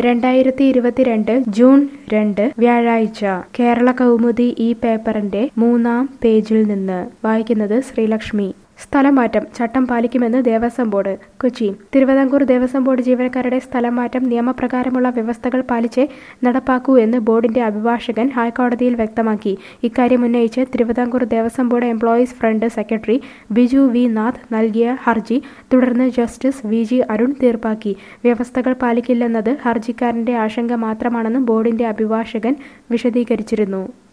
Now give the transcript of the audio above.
രണ്ടായിരത്തി ഇരുപത്തിരണ്ട് ജൂൺ രണ്ട് വ്യാഴാഴ്ച കേരള കൗമുദി ഈ പേപ്പറിന്റെ മൂന്നാം പേജിൽ നിന്ന് വായിക്കുന്നത് ശ്രീലക്ഷ്മി സ്ഥലമാറ്റം ചട്ടം പാലിക്കുമെന്ന് ദേവസ്വം ബോർഡ് കൊച്ചി തിരുവിതാംകൂർ ദേവസ്വം ബോർഡ് ജീവനക്കാരുടെ സ്ഥലമാറ്റം നിയമപ്രകാരമുള്ള വ്യവസ്ഥകൾ പാലിച്ച് നടപ്പാക്കൂ എന്ന് ബോർഡിന്റെ അഭിഭാഷകൻ ഹൈക്കോടതിയിൽ വ്യക്തമാക്കി ഇക്കാര്യം ഉന്നയിച്ച് Thiruvithamkoor Devaswom board employees front secretary Biju V Nath നൽകിയ ഹർജി തുടർന്ന് ജസ്റ്റിസ് വി ജി അരുൺ തീർപ്പാക്കി വ്യവസ്ഥകൾ പാലിക്കില്ലെന്നത് ഹർജിക്കാരന്റെ ആശങ്ക മാത്രമാണെന്നും ബോർഡിന്റെ അഭിഭാഷകൻ വിശദീകരിച്ചിരുന്നു